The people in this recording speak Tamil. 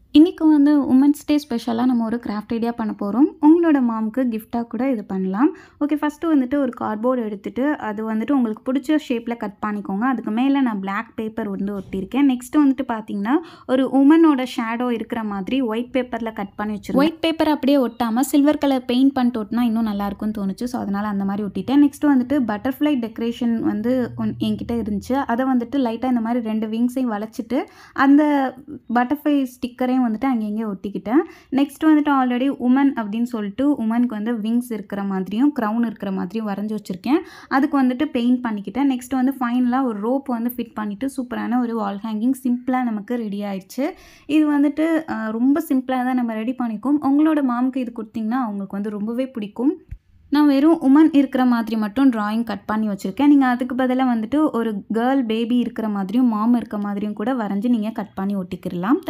இன்றைக்கி வந்து உமன்ஸ் டே ஸ்பெஷலாக நம்ம ஒரு கிராஃப்ட் ஐடியா பண்ண போகிறோம் உங்களோட மாமுக்கு கிஃப்டாக கூட இது பண்ணலாம் ஓகே ஃபஸ்ட்டு வந்துட்டு ஒரு கார்ட்போர்டு எடுத்துகிட்டு அது வந்துட்டு உங்களுக்கு பிடிச்ச ஷேப்பில் கட் பண்ணிக்கோங்க அதுக்கு மேலே நான் பிளாக் பேப்பர் வந்து ஒட்டியிருக்கேன் நெக்ஸ்ட்டு வந்துட்டு பார்த்தீங்கன்னா ஒரு உமனோட ஷேடோ இருக்கிற மாதிரி ஒயிட் பேப்பரில் கட் பண்ணி வச்சுருக்கேன் ஒயிட் பேப்பர் அப்படியே ஒட்டாமல் சில்வர் கலர் பெயிண்ட் பண்ணிட்டு ஒட்டினா இன்னும் நல்லாயிருக்கும்னு தோணுச்சு ஸோ அதனால் அந்த மாதிரி ஒட்டிட்டேன் நெக்ஸ்ட்டு வந்துட்டு பட்டர்ஃப்ளை டெக்கரேஷன் வந்து ஒன் என்கிட்ட இருந்துச்சு அதை வந்துட்டு லைட்டாக இந்த மாதிரி ரெண்டு விங்ஸையும் வளைச்சிட்டு அந்த பட்டர்ஃப்ளை ஸ்டிக்கரையும் வந்துட்டு அங்கங்கே ஒட்டிக்கிட்டேன் நெக்ஸ்ட் வந்துட்டு ஆல்ரெடி உமன் அப்படின்னு சொல்லிட்டு உமனுக்கு வந்து விங்ஸ் இருக்கிற மாதிரியும் க்ரௌன் இருக்கிற மாதிரியும் வரைஞ்சி வச்சுருக்கேன் அதுக்கு வந்துட்டு பெயிண்ட் பண்ணிக்கிட்டேன் நெக்ஸ்ட் வந்து ஃபைனலாக ஒரு ரோப் வந்து ஃபிட் பண்ணிவிட்டு சூப்பரான ஒரு வால் ஹேங்கிங் சிம்பிளாக நமக்கு ரெடி ஆயிடுச்சு இது வந்துட்டு அஹ், ரொம்ப சிம்பிளாக தான் நம்ம ரெடி பண்ணிக்கோம் உங்களோட மாமுக்கு இது கொடுத்தீங்கன்னா அவங்களுக்கு வந்து ரொம்பவே பிடிக்கும் நான் வெறும் உமன் இருக்கிற மாதிரி மட்டும் டிராயிங் கட் பண்ணி வச்சுருக்கேன் நீங்கள் அதுக்கு பதிலாக வந்துட்டு ஒரு கேர்ள் பேபி இருக்கிற மாதிரியும் மாம் இருக்க மாதிரியும் கூட வரைஞ்சி நீங்கள் கட் பண்ணி ஒட்டிக்கிடலாம்